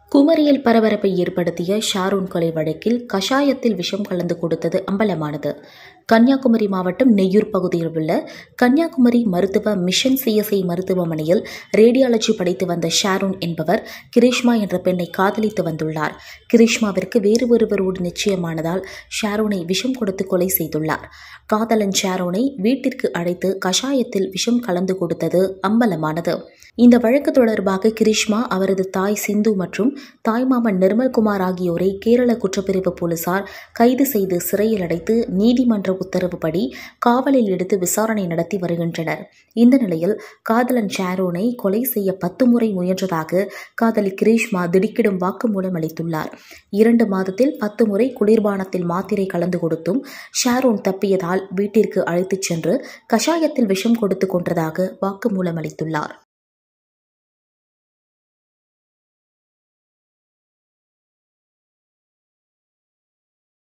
குமரியில் பரபரப்பை ஏற்படுத்திய ஷாரூன் கொலை வழக்கில் கஷாயத்தில் விஷம் கலந்து கொடுத்தது அம்பலமானது கன்னியாகுமரி மாவட்டம் நெய்யூர் பகுதியில் உள்ள கன்னியாகுமரி மருத்துவ மிஷன் சிஎஸ்ஐ மருத்துவமனையில் ரேடியாலஜி படித்து வந்த ஷாரூன் என்பவர் கிரீஷ்மா என்ற பெண்ணை காதலித்து வந்துள்ளார் கிரீஷ்மாவிற்கு வேறு ஒருவரோடு நிச்சயமானதால் ஷாரூனை விஷம் கொடுத்து கொலை செய்துள்ளார் காதலன் ஷாரோனை வீட்டிற்கு அழைத்து கஷாயத்தில் விஷம் கலந்து கொடுத்தது அம்பலமானது இந்த வழக்கு தொடர்பாக கிரீஷ்மா அவரது தாய் சிந்து மற்றும் தாய்மாமன் நிர்மல்குமார் ஆகியோரை கேரள குற்றப்பிரிவு போலீசார் கைது செய்து சிறையில் அடைத்து நீதிமன்ற உத்தரவுப்படி காவலில் எடுத்து விசாரணை நடத்தி வருகின்றனர் இந்த நிலையில் காதலன் ஷாரோனை கொலை செய்ய பத்து முறை முயன்றதாக காதலி கிரீஷ்மா திடுக்கிடும் வாக்குமூலம் அளித்துள்ளார் இரண்டு மாதத்தில் பத்து முறை குளிர்பானத்தில் மாத்திரை கலந்து கொடுத்தும் ஷாரோன் தப்பியதால் வீட்டிற்கு அழைத்துச் சென்று கஷாயத்தில் விஷம் கொடுத்து கொன்றதாக வாக்குமூலம் அளித்துள்ளார்